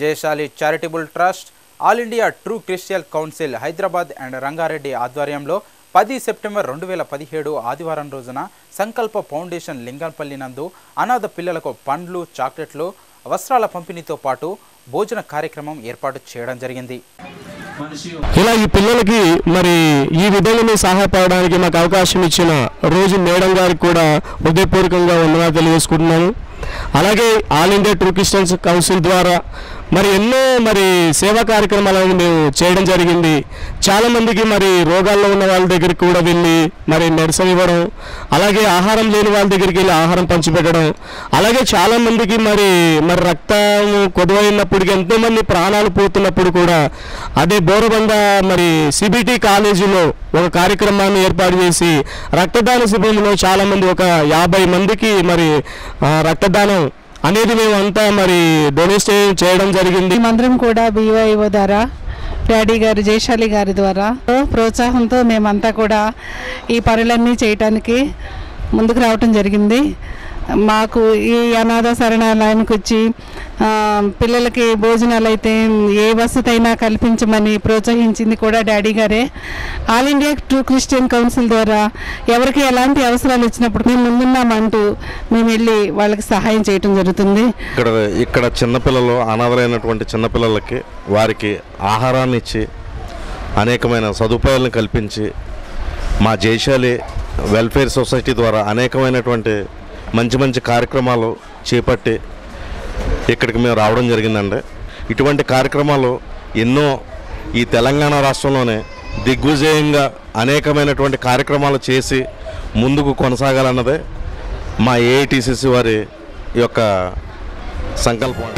Jayashali charitable trust all India true Christian council Hyderabad and Rangareddy ఆధ్వర్యంలో పది September రెండు వేల పదిహేడు ఆదివారం రోజున సంకల్ప ఫౌండేషన్ లింగంపల్లి నందు అనాథ పిల్లలకు పండ్లు చాక్లెట్లు వస్త్రాల పంపిణీతో పాటు భోజన కార్యక్రమం ఏర్పాటు చేయడం జరిగింది ఇలా ఈ పిల్లలకి మరి ఈ విధంగా మేము సహాయపడడానికి మాకు అవకాశం ఇచ్చిన రోజు మేడం గారికి కూడా హృదయపూర్వకంగా వందనాలు తెలియజేసుకుంటున్నాను అలాగే all India true Christians council ద్వారా మరి ఎన్నో మరి సేవా కార్యక్రమాలను మేము చేయడం జరిగింది చాలామందికి మరి రోగాల్లో ఉన్న వాళ్ళ దగ్గరికి కూడా వెళ్ళి మరి నిరసన ఇవ్వడం అలాగే ఆహారం లేని వాళ్ళ దగ్గరికి వెళ్ళి ఆహారం పంచిపెట్టడం అలాగే చాలామందికి మరి మరి రక్తం కొదువైనప్పటికీ ఎంతోమంది ప్రాణాలు పోతున్నప్పుడు కూడా అదే బోరబండ మరి సిబిటి కాలేజీలో ఒక కార్యక్రమాన్ని ఏర్పాటు చేసి రక్తదాన శిబిరంలో చాలామంది ఒక యాభై మందికి మరి ఆ, రక్తదానం అనేది మేము అంతా మరి డొనేషన్ చేయడం జరిగింది మేమందరం కూడా బీవైఓ ద్వారా డాడీ గారు జయశాలి గారి ద్వారా ప్రోత్సాహంతో మేమంతా కూడా ఈ పనులన్నీ చేయటానికి ముందుకు రావటం జరిగింది మాకు ఈ అనాథ శరణాలయానికి వచ్చి ఆ, పిల్లలకి భోజనాలు అయితే ఏ వసతి అయినా కల్పించమని ప్రోత్సహించింది కూడా డాడీ గారే all India true Christian council ద్వారా ఎవరికి ఎలాంటి అవసరాలు వచ్చినప్పుడు మేము ముందున్నామంటూ మేము వెళ్ళి వాళ్ళకి సహాయం చేయటం జరుగుతుంది ఇక్కడ ఇక్కడ చిన్నపిల్లలు అనాథలైనటువంటి చిన్నపిల్లలకి వారికి ఆహారాన్ని ఇచ్చి అనేకమైన సదుపాయాలను కల్పించి మా జైశాలి వెల్ఫేర్ సొసైటీ ద్వారా అనేకమైనటువంటి మంచి మంచి కార్యక్రమాలు చేపట్టి ఇక్కడికి మేము రావడం జరిగిందండి ఇటువంటి కార్యక్రమాలు ఎన్నో ఈ తెలంగాణ రాష్ట్రంలోనే దిగ్విజయంగా అనేకమైనటువంటి కార్యక్రమాలు చేసి ముందుకు కొనసాగాలన్నదే మా ఏఐటిసిసి వారి యొక్క సంకల్పం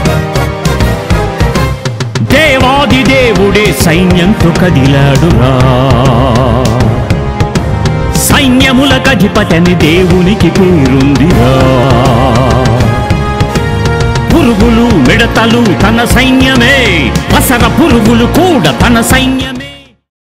దేవాది దేవుడే సైన్యంతో కదిలాడురా సైన్యముల అధిపతని దేవునికి పేరుందిరా పురుగులు మిడతలు తన సైన్యమే అసర పురుగులు కూడా తన సైన్యమే